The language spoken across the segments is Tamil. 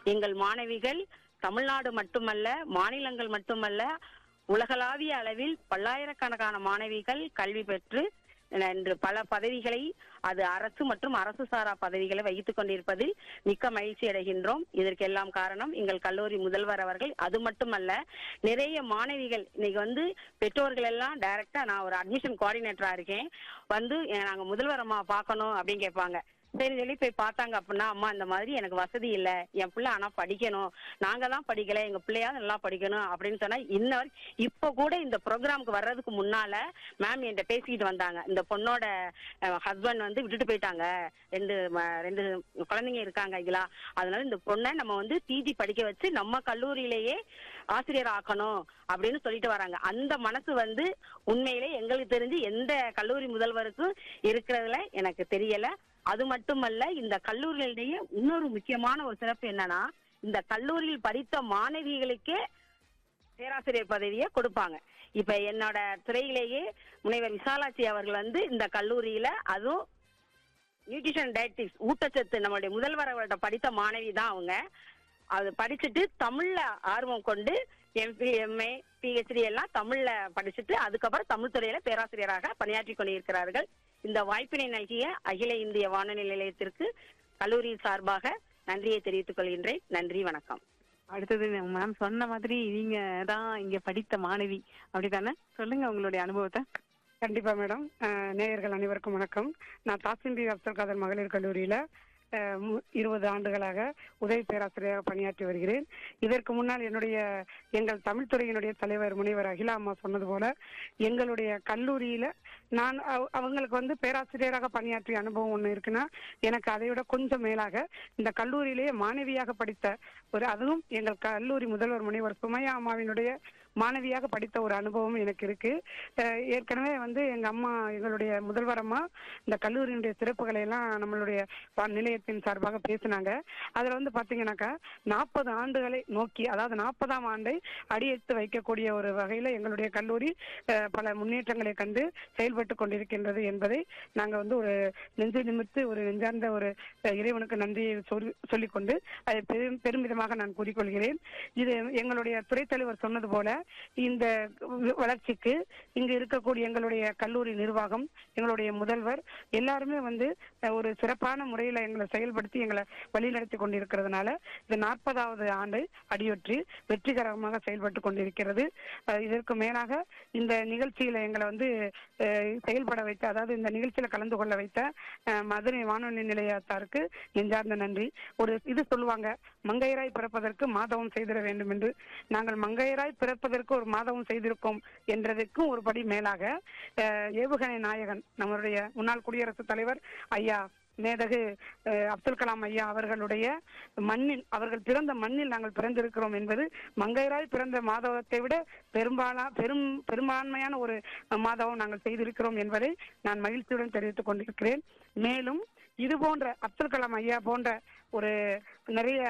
எங்கள் மாணவிகள் தமிழ்நாடு மட்டுமல்ல மாநிலங்கள் மட்டுமல்ல உலகளாவிய அளவில் பல்லாயிரக்கணக்கான மாணவிகள் கல்வி பெற்று இன்று பல பதவிகளை அது அரசு மற்றும் அரசு சாரா பதவிகளை வகித்துக் கொண்டிருப்பதில் மிக்க மகிழ்ச்சி அடைகின்றோம் இதற்கெல்லாம் காரணம் எங்கள் கல்லூரி முதல்வர் அவர்கள் அது மட்டுமல்ல நிறைய மாணவிகள் இன்னைக்கு வந்து பெற்றோர்கள் எல்லாம் டைரக்டா நான் ஒரு அட்மிஷன் கோஆர்டினேட்டரா இருக்கேன் வந்து "எ- நாங்க முதல்வர் அம்மா பார்க்கணும் அப்படின்னு கேட்பாங்க சரி சொல்லி போய் பார்த்தாங்க அப்படின்னா அம்மா இந்த மாதிரி எனக்கு வசதி இல்ல என் பிள்ளை ஆனா படிக்கணும் நாங்க தான் படிக்கல எங்க பிள்ளையாவது நல்லா படிக்கணும் அப்படின்னு சொன்னா இன்ன வரை இப்ப கூட இந்த ப்ரோக்ராமுக்கு வர்றதுக்கு முன்னால மேம் என்கிட்ட பேசிக்கிட்டு வந்தாங்க இந்த பொண்ணோட ஹஸ்பண்ட் வந்து விட்டுட்டு போயிட்டாங்க ரெண்டு ம- ரெண்டு குழந்தைங்க இருக்காங்க இதுலா அதனால இந்த பொண்ணை நம்ம வந்து பிஜி படிக்க வச்சு நம்ம கல்லூரியிலேயே ஆசிரியர் ஆக்கணும் அப்படின்னு சொல்லிட்டு வராங்க அந்த மனசு வந்து உண்மையிலே எங்களுக்கு தெரிஞ்சு எந்த கல்லூரி முதல்வருக்கும் இருக்கிறதுல எனக்கு தெரியல அது மட்டுமல்ல இந்த கல்லூரியிலேயே இன்னொரு முக்கியமான ஒரு சிறப்பு என்னன்னா இந்த கல்லூரியில் படித்த மாணவிகளுக்கே பேராசிரியர் பதவியை கொடுப்பாங்க இப்ப என்னோட துறையிலேயே முனைவர் விசாலாட்சி அவர்கள் வந்து இந்த கல்லூரியில அதுவும் நியூட்ரிஷன் டயட்டிக்ஸ் ஊட்டச்சத்து நம்மளுடைய முதல்வர் அவர்கள்ட்ட படித்த மாணவி தான் அவங்க அது படிச்சுட்டு தமிழ்ல ஆர்வம் கொண்டு எம்பி எம்ஏ பிஹெச்டி எல்லாம் தமிழ்ல படிச்சுட்டு அதுக்கப்புறம் தமிழ் துறையில பேராசிரியராக பணியாற்றி கொண்டிருக்கிறார்கள் இந்த வாய்ப்பினை நல்கிய அகில இந்திய வானொலி நிலையத்திற்கு கல்லூரி சார்பாக நன்றியை தெரிவித்துக் கொள்கின்றேன் நன்றி வணக்கம் அடுத்தது மேம் சொன்ன மாதிரி நீங்க தான் இங்க படித்த மாணவி அப்படிதானே சொல்லுங்க உங்களுடைய அனுபவத்தை கண்டிப்பா மேடம் அஹ், நேயர்கள் அனைவருக்கும் வணக்கம் நான் தாசிம்பி அப்துல் காதர் மகளிர் கல்லூரியில அஹ், மு- இருபது ஆண்டுகளாக உதவி பேராசிரியராக பணியாற்றி வருகிறேன் இதற்கு முன்னால் என்னுடைய எங்கள் தமிழ் துறையினுடைய தலைவர் முனைவர் அகிலா அம்மா சொன்னது போல எங்களுடைய கல்லூரியில நான் அவ- அவங்களுக்கு வந்து பேராசிரியராக பணியாற்றிய அனுபவம் ஒன்று இருக்குன்னா எனக்கு அதை விட கொஞ்சம் மேலாக இந்த கல்லூரியிலேயே மாணவியாக படித்த ஒரு அதுவும் எங்கள் கல்லூரி முதல்வர் முனைவர் சுமையா அம்மாவினுடைய மாணவியாக படித்த ஒரு அனுபவம் எனக்கு இருக்கு அஹ் ஏற்கனவே வந்து எங்க அம்மா எங்களுடைய முதல்வர் அம்மா இந்த கல்லூரியினுடைய சிறப்புகளை எல்லாம் நம்மளுடைய பா- நிலையத்தின் சார்பாக பேசினாங்க அதுல வந்து பாத்தீங்கன்னாக்கா நாற்பது ஆண்டுகளை நோக்கி அதாவது நாற்பதாம் ஆண்டை அடியெடுத்து வைக்கக்கூடிய ஒரு வகையில எங்களுடைய கல்லூரி அஹ், பல முன்னேற்றங்களை கண்டு செயல்பட்டு கொண்டிருக்கின்றது என்பதை நாங்க வந்து ஒரு நெஞ்சு நிமிர்த்து ஒரு நெஞ்சார்ந்த ஒரு அஹ், இறைவனுக்கு நன்றியை சொல்லி- சொல்லிக்கொண்டு அதை பெரும் பெருமிதமாக நான் கூறிக்கொள்கிறேன் இது எங்களுடைய துறைத் தலைவர் சொன்னது போல இந்த வ- வளர்ச்சிக்கு இங்கு இருக்கக்கூடிய எங்களுடைய கல்லூரி நிர்வாகம் எங்களுடைய முதல்வர் எல்லாருமே வந்து அஹ், ஒரு சிறப்பான முறையில எங்களை செயல்படுத்தி எங்களை வழிநடத்தி கொண்டிருக்கிறதுனால இது நாற்பதாவது ஆண்டு அடியொற்றி வெற்றிகரமாக செயல்பட்டு கொண்டிருக்கிறது அஹ், இதற்கு மேலாக இந்த நிகழ்ச்சியில எங்களை வந்து அஹ், செயல்பட வைத்த அதாவது இந்த நிகழ்ச்சியில கலந்து கொள்ள வைத்த அஹ், மதுரை வானொலி நிலையத்தாருக்கு நெஞ்சார்ந்த நன்றி ஒரு இது சொல்லுவாங்க மங்கையராய் பிறப்பதற்கு மாதவம் செய்திட வேண்டும் என்று நாங்கள் மங்கையராய் பிறப்பதற்கு ஒரு மாதவம் செய்திருக்கோம் என்றதற்கும் ஒரு படி மேலாக அஹ், ஏவுகணை நாயகன் நம்மளுடைய முன்னாள் குடியரசுத் தலைவர் ஐயா மேதகு அஹ், அப்துல் கலாம் ஐயா அவர்களுடைய மண்ணில் அவர்கள் பிறந்த மண்ணில் நாங்கள் பிறந்திருக்கிறோம் என்பது மங்கையராய் பிறந்த மாதவத்தை விட பெரும்பாலா பெரும் பெரும்பான்மையான ஒரு மாதவம் நாங்கள் செய்திருக்கிறோம் என்பதை நான் மகிழ்ச்சியுடன் தெரிவித்துக் கொண்டிருக்கிறேன் மேலும் இது போன்ற அப்துல் கலாம் ஐயா போன்ற ஒரு நிறைய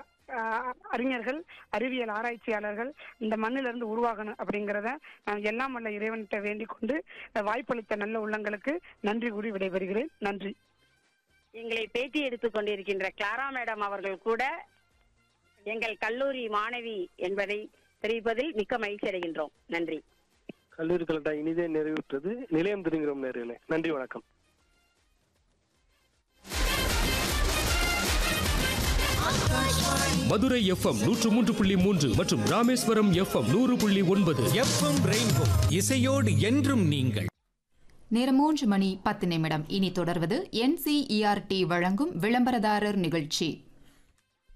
ஆஹ், அறிஞர்கள் அறிவியல் ஆராய்ச்சியாளர்கள் இந்த மண்ணிலிருந்து உருவாகணும் அப்படிங்கிறத நான் எல்லாம் வல்ல இறைவன்கிட்ட வேண்டிக் கொண்டு அஹ், வாய்ப்பளித்த நல்ல உள்ளங்களுக்கு நன்றி கூறி விடைபெறுகிறேன் நன்றி எங்களை பேட்டி எடுத்துக் கொண்டிருக்கின்ற கிளாரா மேடம் அவர்கள் கூட எங்கள் கல்லூரி மாணவி என்பதை தெரிவிப்பதில் மிக்க மகிழ்ச்சி அடைகின்றோம் நன்றி கல்லூரி கலட்டா இனிதே நிறைவுற்றது நிலையம் திரும்புகிறோம் நேர்களே நன்றி வணக்கம் மதுரை எஃப்எம் நூற்று மூன்று புள்ளி மூன்று மற்றும் ராமேஸ்வரம் எஃப்எம் நூறு புள்ளி ஒன்பது எஃப்எம் ரெயின்போ இசையோடு என்றும் நீங்கள் நேரம் மூன்று மணி பத்து நிமிடம் இனி தொடர்வது என்சிஇஆர்டி வழங்கும் விளம்பரதாரர் நிகழ்ச்சி